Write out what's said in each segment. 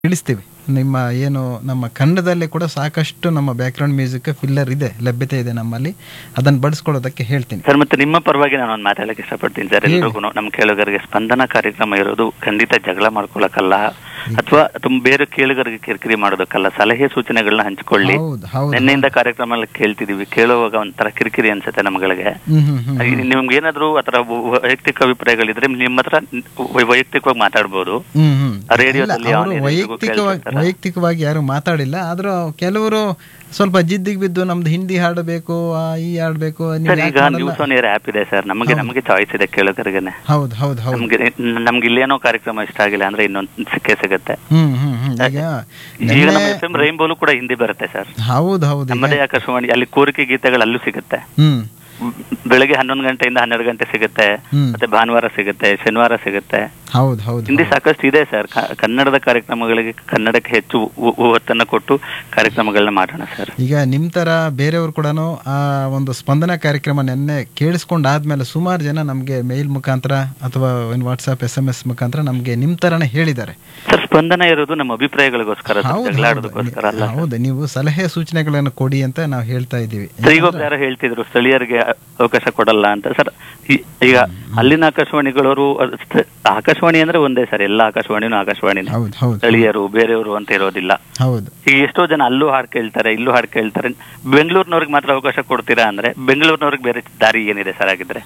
ತಿಳಿಸ್ತೀವಿ ನಿಮ್ಮ ಏನು ನಮ್ಮ ಕನ್ನಡದಲ್ಲೇ ಕೂಡ ಸಾಕಷ್ಟು ನಮ್ಮ ಬ್ಯಾಕ್ಗ್ರೌಂಡ್ ಮ್ಯೂಸಿಕ್ ಫಿಲ್ಲರ್ ಇದೆ ಲಭ್ಯತೆ ಇದೆ ನಮ್ಮಲ್ಲಿ ಅದನ್ನು ಬಳಸ್ಕೊಳ್ಳೋದಕ್ಕೆ ಹೇಳ್ತೀನಿ ಸರ್ ಮತ್ತೆ ನಿಮ್ಮ ಪರವಾಗಿ ನಾನು ಒಂದು ಮಾತಾಡಕ್ಕೆ ಇಷ್ಟಪಡ್ತೀನಿ ಸರ್ ಎಲ್ರಿಗೂ ನಮ್ಮ ಕೇಳುಗರಿಗೆ ಸ್ಪಂದನ ಕಾರ್ಯಕ್ರಮ ಇರೋದು ಖಂಡಿತ ಜಗಳ ಮಾಡ್ಕೊಳಕ್ಕಲ್ಲ ಅಥವಾ ತುಂಬ ಬೇರೆ ಕೇಳುಗರಿಗೆ ಕಿರಿಕಿರಿ ಮಾಡೋದಕ್ಕಲ್ಲ ಸಲಹೆ ಸೂಚನೆಗಳನ್ನ ಹಂಚಿಕೊಳ್ಳಿ ಹೌದು ಹೌದು ನಿನ್ನೆಯಿಂದ ಕಾರ್ಯಕ್ರಮ ಎಲ್ಲ ಕೇಳ್ತಿದೀವಿ ಕೇಳುವಾಗ ಒಂಥರ ಕಿರಿಕಿರಿ ಅನ್ಸುತ್ತೆ ನಮ್ಗಳಿಗೆ ಹ್ಮ್ ಹ್ಮ್ ಹ್ಮ್ ಈ ನಿಮ್ಗೆ ಏನಾದ್ರು ಆತರ ವೈಯಕ್ತಿಕ ಅಭಿಪ್ರಾಯಗಳಿದ್ರೆ ನಿಮ್ಮ ಹತ್ರ ವೈ- ವೈಯಕ್ತಿಕವಾಗಿ ಮಾತಾಡ್ಬೋದು ಹ್ಮ್ ಹ್ಮ್ ಆ ರೇಡಿಯೋದಲ್ಲಿ ಇಲ್ಲ, ಅವ್ನು ಅವರು ಏನಿದ್ರು ವೈಯಕ್ತಿಕವಾಗಿ ಕೇಳ್ತಿರ್ತಾರ. ವೈಯಕ್ತಿಕವಾಗಿ ಯಾರು ಮಾತಾಡಿಲ್ಲ ಆದ್ರೂ ಕೆಲವರು ಸ್ವಲ್ಪ ಜಿದ್ದಿಗೆ ಬಿದ್ದು ನಮ್ದು ಹಿಂದಿ ಹಾಡಬೇಕು ಆ, ಈ ಹಾಡ್ಬೇಕು ನೀವು ಸರ್ ಯಾಕೆ ಈಗ ಮಾಡಲ್ಲ? ನ್ಯೂಸ್ ಆನ್ ಏರ್ ಆಪ್ ಇದೆ ಸರ್ ನಮಗೆ ನಮಗೆ ಚಾಯ್ಸ್ ಇದೆ ಕೇಳುಗರಿಗೆನೆ ಹೌದು ಹೌದು ಹೌದು ನಮ್ಗೆ ನಮ್ಗೆ ಇಲ್ಲೇನೋ ಕಾರ್ಯಕ್ರಮ ಇಷ್ಟ ಆಗಿಲ್ಲ ಅಂದ್ರೆ ಇನ್ನೊಂದು ಸಿಕ್ಕೇ ಸಿಗುತ್ತೆ ಹ್ಮ್ ಹ್ಮ್ ಹ್ಮ್ ಈಗ ಈಗ ನಮ್ಮ ನಿನ್ನೆ- ಎಫ್ ಎಂ ರೈನ್ಬೋಲು ಕೂಡ ಹಿಂದಿ ಬರುತ್ತೆ ಸರ್ ಹೌದು ಹೌದು ಈಗ- ನಮ್ಮದೇ ಆಕಾಶವಾಣಿ ಅಲ್ಲಿ ಕೋರಿಕೆ ಗೀತೆಗಳು ಅಲ್ಲೂ ಸಿಗುತ್ತೆ ಹ್ಮ್ ಬೆಳಗ್ಗೆ ಹನ್ನೊಂದು ಗಂಟೆಯಿಂದ ಹನ್ನೆರಡು ಗಂಟೆ ಸಿಗುತ್ತೆ ಹ್ಮ್. ಮತ್ತೆ ಭಾನುವಾರ ಸಿಗುತ್ತೆ ಶನಿವಾರ ಸಿಗುತ್ತೆ ಹೌದು ಹೌದು ಹಿಂದಿ ಸಾಕಷ್ಟು ಇದೆ ಸರ್ ಕ- ಕನ್ನಡದ ಕಾರ್ಯಕ್ರಮಗಳಿಗೆ ಕನ್ನಡಕ್ಕೆ ಹೆಚ್ಚು ಒ- ಒತ್ತನ್ನು ಕೊಟ್ಟು ಕಾರ್ಯಕ್ರಮಗಳನ್ನ ಮಾಡೋಣ ಸರ್ ಈಗ ನಿಮ್ ತರ ಬೇರೆಯವರು ಕೂಡ ಆ ಒಂದು ಸ್ಪಂದನ ಕಾರ್ಯಕ್ರಮ ನೆನ್ನೆ ಕೇಳಿಸ್ಕೊಂಡಾದ್ಮೇಲೆ ಸುಮಾರು ಜನ ನಮ್ಗೆ ಮೇಲ್ ಮುಖಾಂತರ ಅಥವಾ ವಾಟ್ಸ್ಆಪ್ ಎಸ್ ಎಂ ಎಸ್ ಮುಖಾಂತರ ನಮ್ಗೆ ನಿಮ್ ತರನೇ ಹೇಳಿದ್ದಾರೆ ಸರ್ ಸ್ಪಂದನ ಇರೋದು ನಮ್ಮ ಅಭಿಪ್ರಾಯಗಳಿಗೋಸ್ಕರ ಸರ್, ಹೌದು ಜಗಳ ಹೌದು ಆಡೋದಕ್ಕೋಸ್ಕರ ಅಲ್ಲ ಹೌದು ನೀವು ಸಲಹೆ ಸೂಚನೆಗಳನ್ನು ಕೊಡಿ ಅಂತ ನಾವು ಹೇಳ್ತಾ ಇದ್ದೀವಿ ಸರ್ ಈಗ ಒಬ್ರು ಯಾರೋ ಹೇಳ್ತಿದ್ರು ಸ್ಥಳೀಯರಿಗೆ ಅವಕಾಶ ಕೊಡಲ್ಲ ಅಂತ ಸರ್ ಈ- ಈಗ ಅಲ್ಲಿನ ಆಕಾಶವಾಣಿಗಳವರು ಅದ್ ಸ್ಥ- ಆಕಾಶವಾಣಿ ಅಂದ್ರೆ ಒಂದೇ ಸರ್ ಎಲ್ಲ ಆಕಾಶವಾಣಿನೂ ಆಕಾಶವಾಣಿನೇ ಹೌದು ಹೌದು ಸ್ಥಳೀಯರು ಬೇರೆಯವರು ಅಂತ ಇರೋದಿಲ್ಲ ಹೌದು ಈಗ ಎಷ್ಟೋ ಜನ ಅಲ್ಲೂ ಹಾಡು ಕೇಳ್ತಾರೆ ಇಲ್ಲೂ ಹಾಡು ಕೇಳ್ತಾರೆ ಬೆಂಗಳೂರಿನವ್ರಿಗೆ ಮಾತ್ರ ಅವಕಾಶ ಕೊಡ್ತೀರಾ ಅಂದ್ರೆ ಬೆಂಗಳೂರಿನವ್ರಿಗೆ ಬೇರೆ ದಾರಿ ಏನಿದೆ ಸರ್ ಆಗಿದ್ರೆ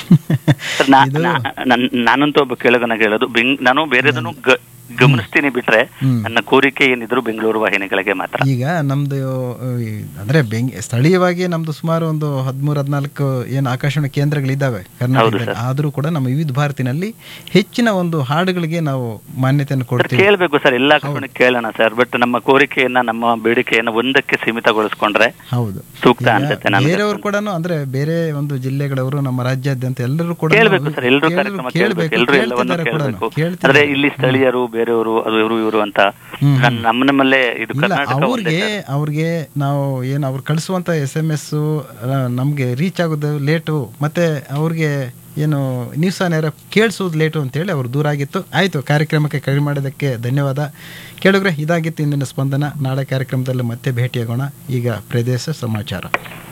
ಸರ್ ನಾ- ಇದು- ನಾ- ನನ್- ನಾನಂತೂ ಒಬ್ಬ ಕೇಳಗನ ಹೇಳೋದು ಬೆಂಗ್ ನಾನು ಬೇರೆದನ್ನು ಗ- ಗಮನಿಸ್ತೀನಿ ಬಿಟ್ರೆ ಹ್ಮ್. ನನ್ನ ಕೋರಿಕೆ ಏನಿದ್ರು ಬೆಂಗಳೂರು ವಾಹಿನಿಗಳಿಗೆ ಮಾತ್ರ ಈಗ ನಮ್ದು ಆ, ಈ ಅಂದ್ರೆ ಬೆಂಗ್ ಸ್ಥಳೀಯವಾಗಿ ನಮ್ದು ಸುಮಾರು ಒಂದು ಹದಿಮೂರು ಹದಿನಾಲ್ಕು ಏನು ಆಕಾಶವಾಣಿ ಕೇಂದ್ರಗಳಿದ್ದಾವೆ ಕರ್ನಾಟಕದಲ್ಲಿ ಆದರೂ ಕೂಡ ನಮ್ಮ ವಿವಿಧ ಭಾರತಿನಲ್ಲಿ ಹೆಚ್ಚಿನ ಒಂದು ಹಾಡುಗಳಿಗೆ ನಾವು ಮಾನ್ಯತೆಯನ್ನು ಸರ್ ಕೊಡ್ತೀವಿ ಕೇಳ್ಬೇಕು ಸರ್ ಎಲ್ಲ ಆಕಾಶವಾಣಿ ಕೇಳೋಣ ಸರ್ ಬಟ್ ನಮ್ಮ ಕೋರಿಕೆಯನ್ನ ನಮ್ಮ ಬೇಡಿಕೆಯನ್ನ ಒಂದಕ್ಕೆ ಸೀಮಿತಗೊಳಿಸ್ಕೊಂಡ್ರೆ ಹೌದು ಸೂಕ್ತ ಈಗ ಅನ್ಸುತ್ತೆ ನನಗೆ ಬೇರೆಯವರು ಕೂಡ ಅಂದ್ರೆ ಬೇರೆ ಒಂದು ಜಿಲ್ಲೆಗಳವರು ನಮ್ಮ ರಾಜ್ಯಾದ್ಯಂತ ಎಲ್ಲರೂ ಕೂಡ ಕೇಳ್ಬೇಕು ಸರ್ ಎಲ್ಲರೂ ಕೇಳ್- ಕಾರ್ಯಕ್ರಮ ಕೇಳ್ಬೇಕು, ಕೇಳ್ಬೇಕು ಎಲ್ಲರೂ ಎಲ್ಲವನ್ನು ಕೇಳ್ತಿದ್ದಾರೆ ಕೇಳ್ಬೇಕು ಕೂಡ, ಕೇಳ್ತಿದ್ದಾರೆ. ಅಂದ್ರೆ ಇಲ್ಲಿ ಸ್ಥಳೀಯರು ಬೇರೆಯವರು ಅದು ಇವರು ಇವರು ಅಂತ ಹ್ಮ್. ನನ್- ನಮ್ಮ ನಮ್ಮಲ್ಲೇ ಇದು ಇಲ್ಲ ಕರ್ನಾಟಕ ಒಂದೇ ಅವ್ರಿಗೆ ಸರ್. ಅವ್ರಿಗೆ ನಾವು ಏನು ಅವ್ರು ಕಳಿಸುವಂತ ಎಸ್ ಎಮ್ ಎಸ್ ನಮಗೆ ರೀಚ್ ಆಗೋದು ಲೇಟು ಮತ್ತೆ ಅವ್ರಿಗೆ ಏನು ನ್ಯೂಸ್ ನೇರ ಕೇಳಿಸೋದು ಲೇಟು ಅಂತೇಳಿ ಅವ್ರು ದೂರ ಆಗಿತ್ತು ಆಯಿತು ಕಾರ್ಯಕ್ರಮಕ್ಕೆ ಕಡಿಮೆ ಮಾಡೋದಕ್ಕೆ ಧನ್ಯವಾದ ಕೇಳಿದ್ರೆ ಇದಾಗಿತ್ತು ಇಂದಿನ ಸ್ಪಂದನ ನಾಳೆ ಕಾರ್ಯಕ್ರಮದಲ್ಲಿ ಮತ್ತೆ ಭೇಟಿಯಾಗೋಣ ಈಗ ಪ್ರದೇಶ ಸಮಾಚಾರ